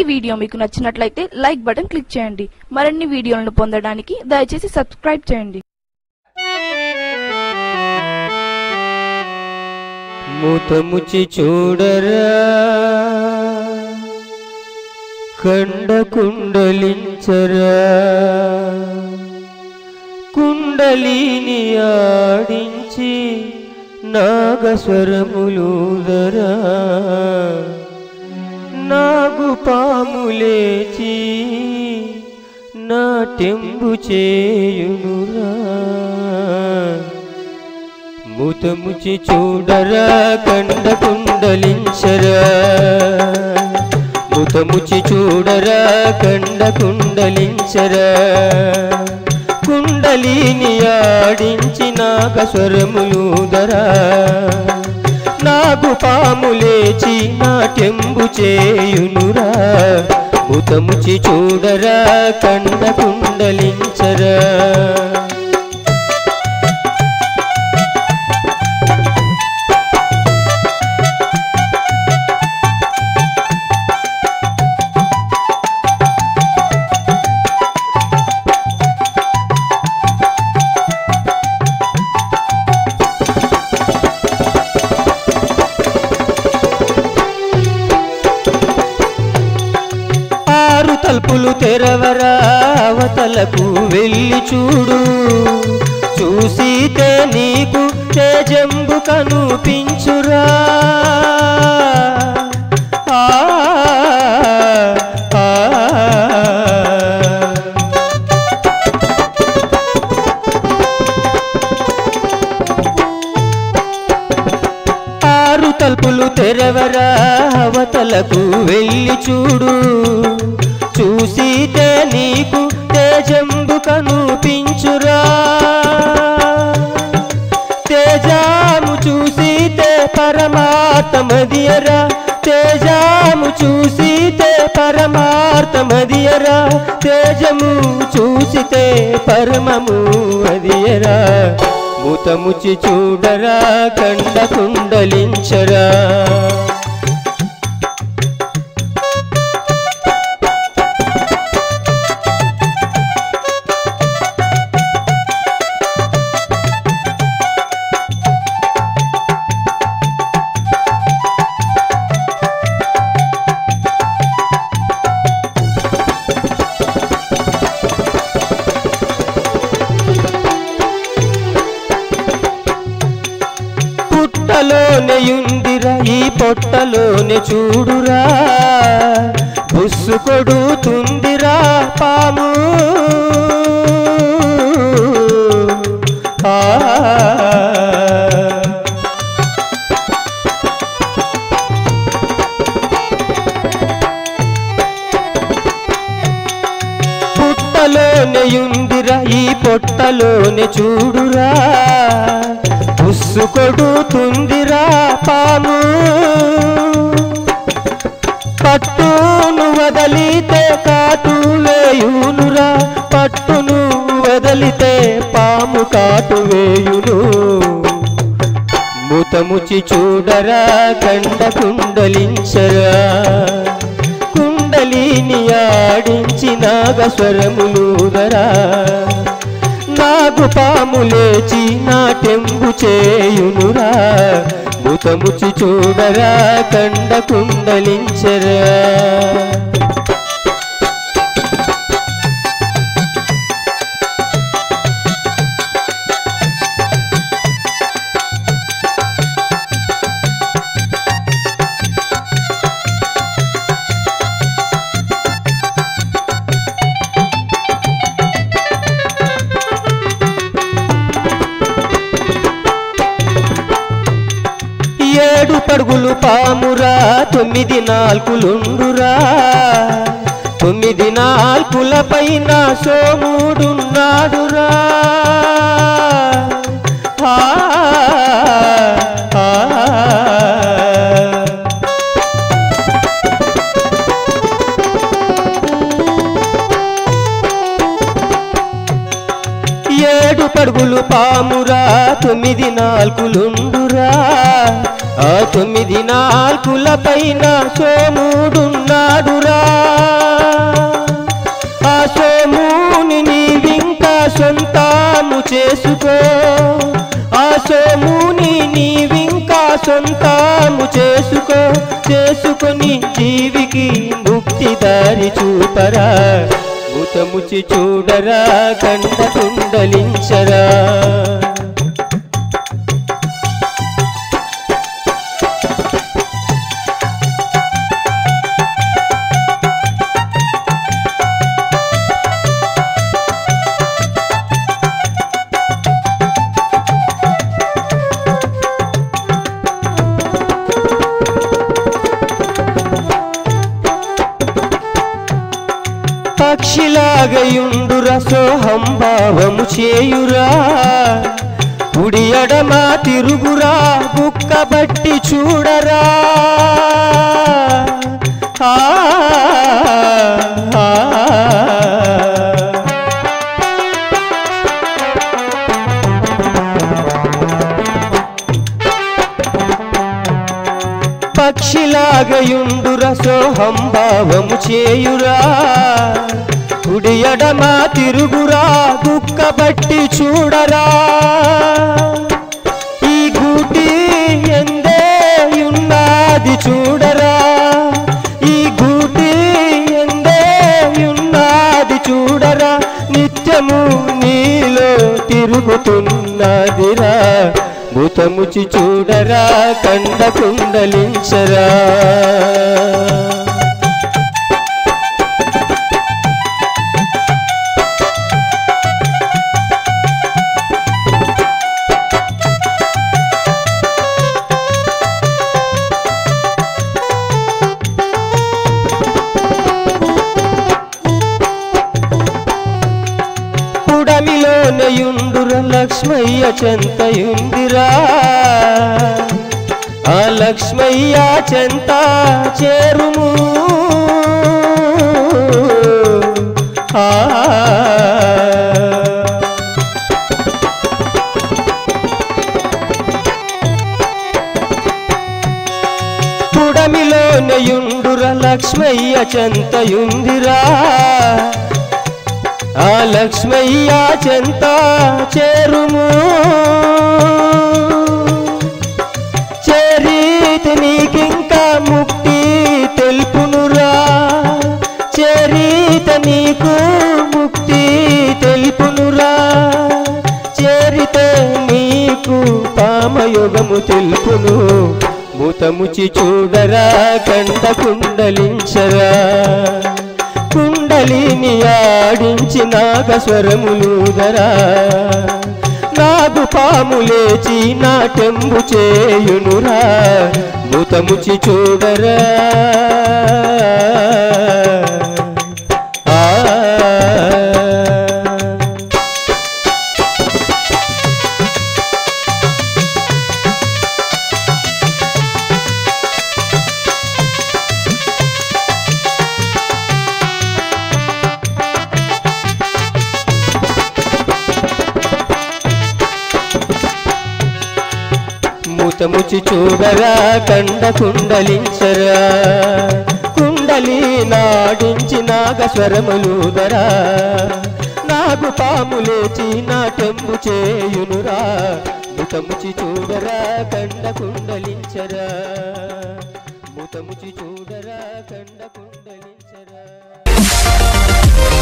video మీకు నచ్చినట్లయితే like button click చేయండి మరిన్ని వీడియోలను పొందడానికి దయచేసి సబ్స్క్రైబ్ చేయండి మూతముచి చూడరా కండ కుండలించరా కుండలిని ఆడించి నాగస్వరములుదరా నాగు పాములేచి నాట్యంబు చేయునురా మూతముచి చూడరా కండ కుండలించరా మూతముచి చూడరా కండ కుండలించరా కుండలిని ఆడించి నాగస్వరములుదరా నాగు పాములేచి నాట్యంబు చేయునురా మూతముచి చూడరా కండ కుండలించరా ఆరు తలుపులు తెరవరా అవతలకు వెళ్ళి చూడు చూసితే నీకు తేజంబు కనుపించురా ఆ, ఆ, ఆరు తలుపులు తెరవరా అవతలకు వెళ్ళి చూడు చూసితే నీకు తేజంబు కనుపించురా తేజాము చూసితే పరమార్థమదియరా తేజాము చూసితే పరమార్థమదియరా తేజము చూసితే పరమము అదియరా మూతముచి చూడరా కండ కుండలించరా పుట్టలోనే యుందిరా ఈ పొట్టలోనే చూడురా బుస్సు కొడుతుందిరా పాము ఆ పుట్టలోనే యుందిరా ఈ పొట్టలోనే చూడురా ఉస్సు కొడుతుందిరా పాము పట్టును వదలితే కాటు వేయునురా పట్టును వదలితే పాము కాటు వేయును మూతముచి చూడరా కండ కుండలించరా కుండలిని ఆడించి నాగస్వరములుదరా నాగు పాములేచి నాటెంబు చేయునురా మూతముచి చూడరా కండ కుండలించరా ఏడు పడుగులు పామురా తొమ్మిది నాల్కులుండురా తొమ్మిది నాల్కుల పైన సోముడున్నాడురా ఆ, ఆ, ఏడు పడుగులు పామురా తొమ్మిది నాల్కులుండురా ఆ తొమ్మిది నాల్కుల పైన సోముడున్నాడురా ఆ సోముని నీవింకా సొంతాము చేసుకో ఆ సోముని నీవింకా సొంతాము చేసుకో చేసుకొని జీవికి ముక్తి దారి చూపరా ముతముచి చూడరా కండ కుండలించరా పక్షిలాగయుండుర సోహంభావము చేయురా కుడి ఎడమ తిరుగురా బుక్క బట్టి చూడరా ఆ, ఆ, పక్షిలాగయుండుర సోహంభావము చేయురా కుడి ఎడమ తిరుగురా దుఃఖ బట్టి చూడరా ఈ గూటి ఎందే ఉన్నది చూడరా ఈ గూటి ఎందే ఉన్నది చూడరా నిత్యము నీలో తిరుగుతున్నదిరా భూతముచి చూడరా కండ కుండలించరా పుడమిలోనయుండుర లక్ష్మయ్య చెంతయుందిరా ఆ లక్ష్మయ్య చెంత చేరుము ఆ పుడమిలోనయుండుర లక్ష్మయ్య చెంతయుందిరా ఆ లక్ష్మయ్య చెంత చేరుము చేరీతి నీకింకా ముక్తి తెలుపునురా చేరీత నీకు ముక్తి తెలుపునురా చేరితే నీకు పామయుగము తెలుపును మూతముచి చూడరా కండ కుండలించరా కుండలిని ఆడించి నాగస్వరములుదరా నాగు పాము లేచి నాటెంబు చేయునురా మూతముచి చూడరా ఆ మూతముచి చూడరా కండ కుండలించరా కుండలి నాడించి నాగస్వరములుదరా నాగు పాము లేచి నాటెంబు చేయునురా ముతముచి చూడరా కండ కుండలించరా ముతముచి చూడరా కండ కుండలించరా